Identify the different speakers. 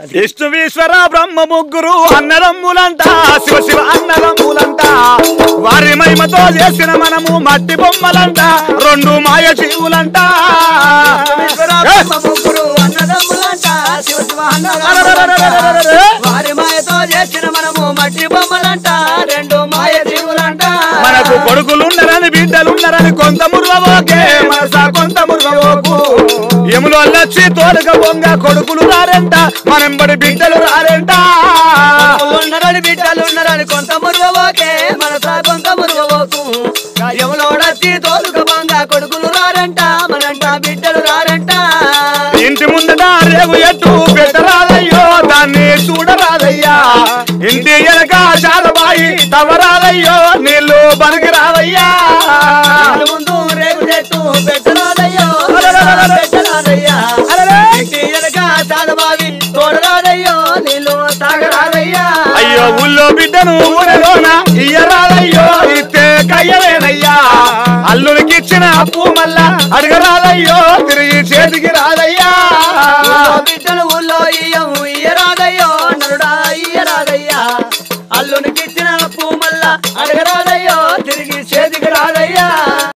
Speaker 1: విష్ణువీశ్వర బ్రహ్మ ముగ్గురు అన్నదమ్ములంట శివ శివ అన్నదమ్ములంట వారి మహిమతో చేసిన మనము మట్టి బొమ్మలంట రెండు మాయ జీవులంట
Speaker 2: ఈశ్వర
Speaker 1: ఏ!
Speaker 2: బ్రహ్మ ముగ్గురు అన్నదమ్ములంట శివ శివ అన్నదమ్ములంట. వారి మాయతో చేసిన మనము మట్టి బొమ్మలంట రెండు మాయ జీవులంట
Speaker 1: మనకు కొడుకులున్నారని బిడ్డలున్నారని కొంత మురుగవోకే మనసా కొంత మురుగవోకు ఎములు అల్లొచ్చి తోలుక బొంగ కొడుకులు రారంట మనెంబడి బిడ్డలు రారంట
Speaker 2: ఉన్నారని బిడ్డలు ఉన్నారని కొంత మురుగవోకే మనసా కొంత మురుగవోకు ఎవలోడచ్చి తోలుక బంగా కొడుకులు రారంట మనంట బిడ్డలు రారంట
Speaker 1: ఇంటి ముందట రేగు ఎట్టు పెట్టరాదయ్యో దాన్ని చూడరాదయ్యా ఇంటి ఎనక చారబాయి తవరాదయ్యో నీళ్లు బలికి రావయ్యా
Speaker 2: వాళ్ళ ముందు రేగు చెట్టు పెట్టరాదయ్యో పెట్టరాదయ్యా ఇంటి వెనక చాదబావి తోడరాదయ్యో నీళ్ళు తాగరాదయ్యా
Speaker 1: అయ్యో ఊళ్ళో బిడ్డను ఊరలోన ఇయ్యరాదయ్యో ఇస్తే కయ్యలేనయ్యా అల్లునికి ఇచ్చిన అప్పు మళ్ళా అడగరాదయ్యో తిరిగి చేతికి రాదయ్యా
Speaker 2: ఊళ్ళో బిడ్డలు ఊళ్ళో ఇయ్యం ఇయ్యరాదయ్యో నరుడా ఇయ్యరాదయ్యా అల్లునికి ఇచ్చిన అప్పు మళ్ళా అడగరా